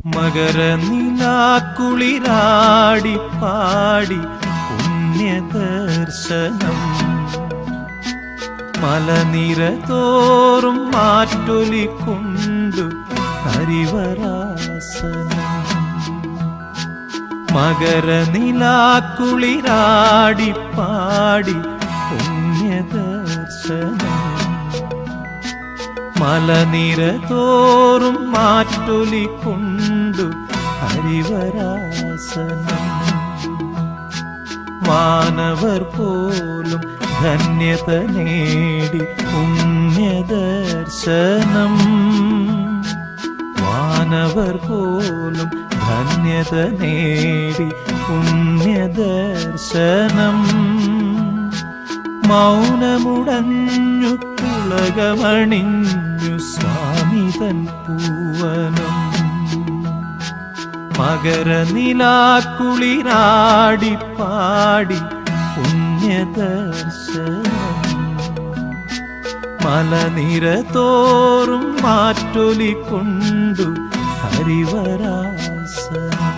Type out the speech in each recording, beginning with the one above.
മകരനിലാക്കുളിരാടി പാടി പുണ്യദർശനം മലനിര തോറും മാറ്റൊലിക്കൊണ്ടു ഹരിവരാസനം മകരനിലാക്കുളിരാടി പാടി പുണ്യദർശനം മലനിര തോറും മാറ്റൊലിക്കൊണ്ടു ഹരിവരാസനം മാനവർ പോലും ധന്യത നേടി പുണ്യദർശനം വാനവർ പോലും ധന്യത നേടി പുണ്യദർശനം മൗനമുടഞ്ഞു പുളകമണിഞ്ഞു സ്വാമിതൻ പൂവനം മകരനിലാക്കുളിരാടി പാടി പുണ്യദർശനം മലനിര തോറും മാറ്റൊലിക്കൊണ്ടു ഹരിവരാസനം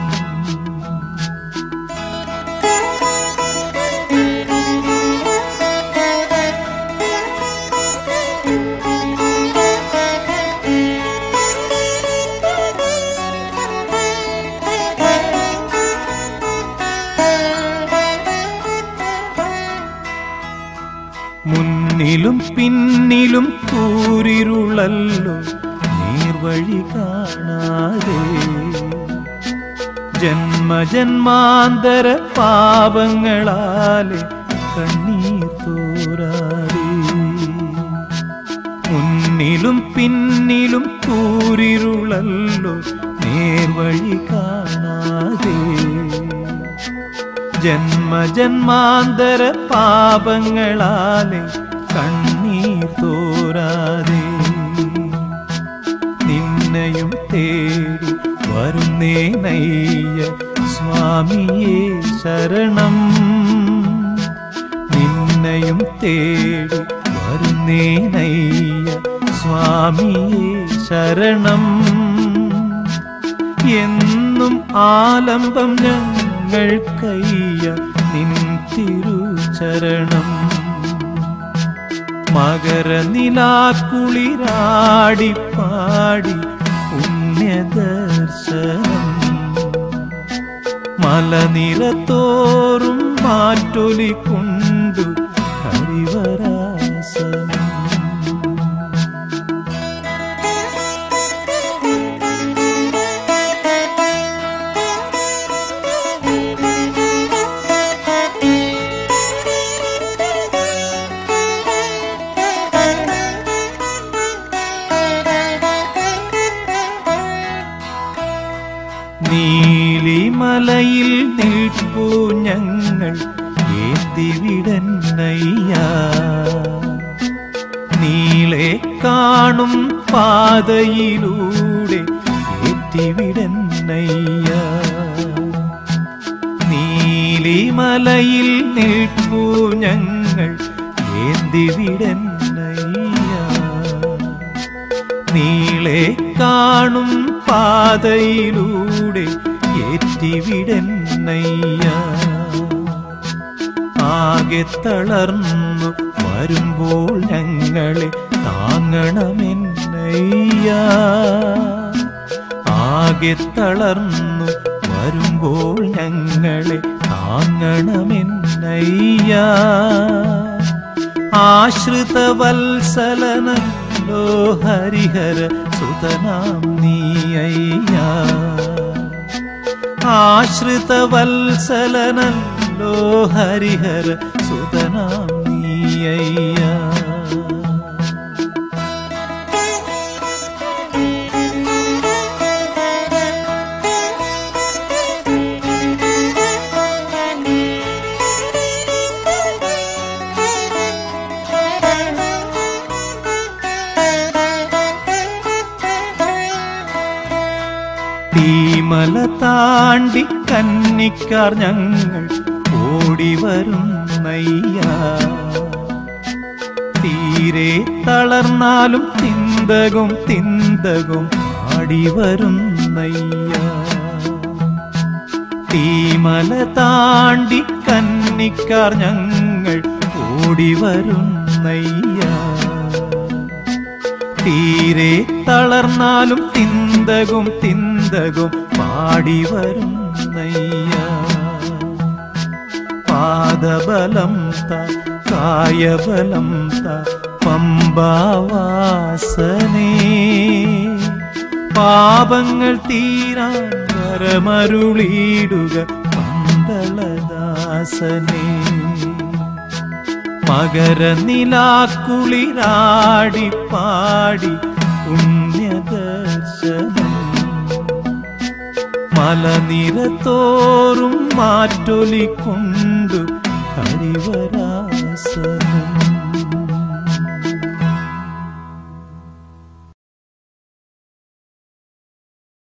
മുന്നിലും പിന്നിലും കൂരിരുളല്ലോ നീർവഴി കാണാതെ ജന്മജന്മാന്തര പാപങ്ങളാലെ കണ്ണീർ തോരാതെ മുന്നിലും പിന്നിലും കൂരിരുളല്ലോ നേർവഴി കാണാതെ ജന്മജന്മാന്തര പാപങ്ങളാലെ കണ്ണീർ തോരാതെ നിന്നയും തേടി വരുന്നേ നയ്യ സ്വാമിയേ ശരണം നിന്നയും തേടി വരുന്നേ നയ്യ സ്വാമിയേ ശരണം എന്നും ആലംബം ഞങ്ങൾക്കയ്യ നിൻ തിരുചരണം മകരനിലാക്കുളിരാടി പാടി പുണ്യദർശനം മലനിരത്തോറും മാറ്റൊലിക്കൊണ്ടു ഹരിവരാസനം നീലിമലയിൽ നിൽപ്പൂ ഞങ്ങൾ ഏത്തിവിടന്നയ്യ നീളെ കാണും പാതയിലൂടെ ഏറ്റിവിടന്നയ്യ നീലിമലയിൽ നിൽപ്പൂ ഞങ്ങൾ ഏന്തിവിടന്നയ്യ നീളെ കാണും പാതയിലൂടെ ഏറ്റിവിടന്നയ്യ ആകെ തളർന്നു വരുമ്പോൾ ഞങ്ങളെ താങ്ങണമെന്നയ്യ ആകെ തളർന്നു വരുമ്പോൾ ഞങ്ങളെ താങ്ങണമെന്നയ്യ ആശ്രിത വത്സലനല്ലോ ഹരിഹര സുതനാം നീയ്യ ആശ്രിത വത്സലനല്ലോ ഹരിഹര സുതനാം നീയ്യ തീമല താണ്ടി കന്നിക്കാർ ഞങ്ങൾ ഓടി വരുന്നയ്യ തീരെ തളർന്നാലും തിന്തകും തിന്തകും ആടി വരുന്നയ്യ തീമല താണ്ടി കന്നിക്കാർ ഞങ്ങൾ ഓടി വരുന്നയ്യ തീരെ തളർന്നാലും തിന്തകും തിന്തകും പാടി വരുന്നയ്യ പാദബലം ത കായബലം ത പമ്പാവാസനേ പാപങ്ങൾ തീരാൻ വരമരുളിയിടുക പന്തളദാസനേ മകരനിലാക്കുളിരാടി പാടി പുണ്യദർശനം മലനിരത്തോറും മാറ്റൊലിക്കൊണ്ടു ഹരിവരാസനം